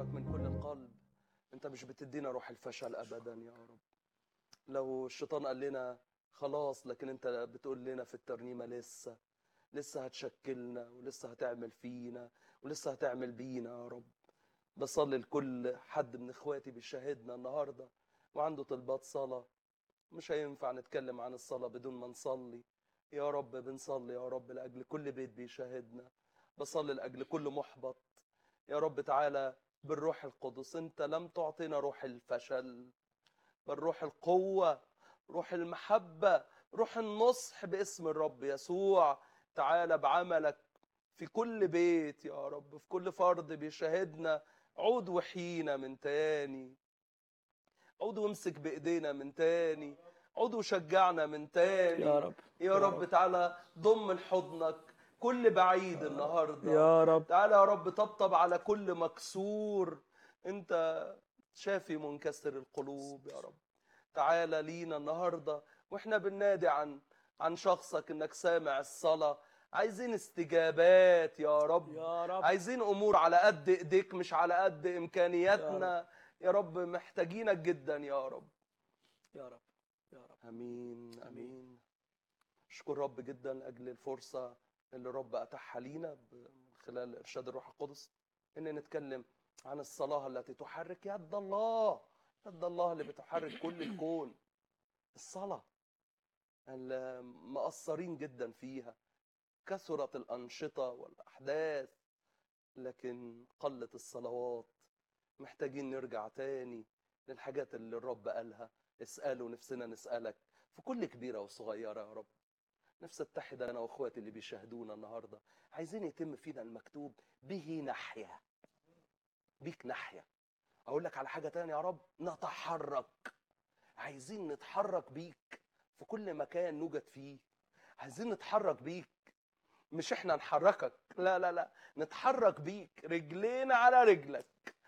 من كل القلب انت مش بتدينا روح الفشل ابدا يا رب لو الشيطان قال لنا خلاص لكن انت بتقول لنا في الترنيمه لسه لسه هتشكلنا ولسه هتعمل فينا ولسه هتعمل بينا يا رب بصلي لكل حد من اخواتي بيشاهدنا النهارده وعنده طلبات صلاه مش هينفع نتكلم عن الصلاه بدون ما نصلي يا رب بنصلي يا رب لاجل كل بيت بيشاهدنا بصلي لاجل كل محبط يا رب تعالى بالروح القدس انت لم تعطينا روح الفشل بل روح القوه روح المحبه روح النصح باسم الرب يسوع تعالى بعملك في كل بيت يا رب في كل فرد بيشاهدنا عود وحينا من تاني عود وامسك بايدينا من تاني عود وشجعنا من تاني يا رب يا رب تعالى ضم لحضنك كل بعيد النهارده يا رب تعالى يا رب طبطب على كل مكسور انت شافي منكسر القلوب يا رب تعالى لينا النهارده واحنا بننادي عن عن شخصك انك سامع الصلاه عايزين استجابات يا رب يا رب عايزين امور على قد ايديك مش على قد امكانياتنا يا رب محتاجينك جدا يا رب يا رب يا رب امين امين اشكر رب جدا لاجل الفرصه اللي رب اتاحها لينا ب- من خلال ارشاد الروح القدس ان نتكلم عن الصلاه التي تحرك يد الله يد الله اللي بتحرك كل الكون الصلاه اللي مقصرين جدا فيها كثرت الانشطه والاحداث لكن قلت الصلوات محتاجين نرجع تاني للحاجات اللي الرب قالها اسألوا نفسنا نسألك في كل كبيرة وصغيرة يا رب نفس اتحد أنا وأخواتي اللي بيشاهدونا النهاردة عايزين يتم فينا المكتوب به نحيا بيك نحيا أقول لك على حاجة تانية يا رب نتحرك عايزين نتحرك بيك في كل مكان نوجد فيه عايزين نتحرك بيك مش احنا نحركك لا لا لا نتحرك بيك رجلينا على رجلك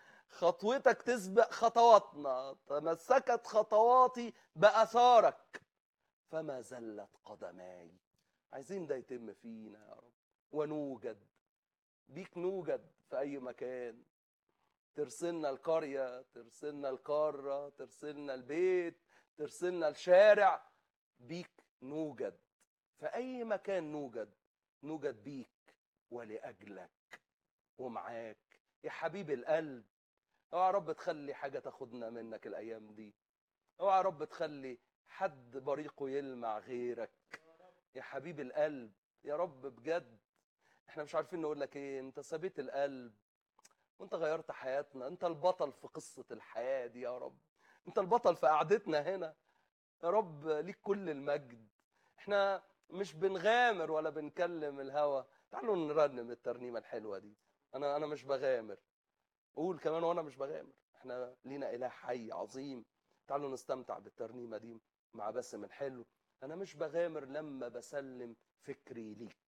خطوتك تسبق خطواتنا تمسكت خطواتي بأثارك فما زلت قدماي عايزين ده يتم فينا يا رب ونوجد بيك نوجد في أي مكان ترسلنا القرية ترسلنا القارة ترسلنا البيت ترسلنا الشارع بيك نوجد في أي مكان نوجد نوجد بيك ولأجلك ومعاك يا حبيب القلب اوعى يا رب تخلي حاجة تاخدنا منك الأيام دي اوعى يا رب تخلي حد بريقه يلمع غيرك يا حبيب القلب يا رب بجد احنا مش عارفين نقول لك ايه انت سبيت القلب وانت غيرت حياتنا انت البطل في قصة الحياة دي يا رب انت البطل في قعدتنا هنا يا رب ليك كل المجد احنا مش بنغامر ولا بنكلم الهوى تعالوا نرنم الترنيمة الحلوة دي انا انا مش بغامر قول كمان وانا مش بغامر احنا لينا اله حي عظيم تعالوا نستمتع بالترنيمه دي مع باسم الحلو انا مش بغامر لما بسلم فكري ليك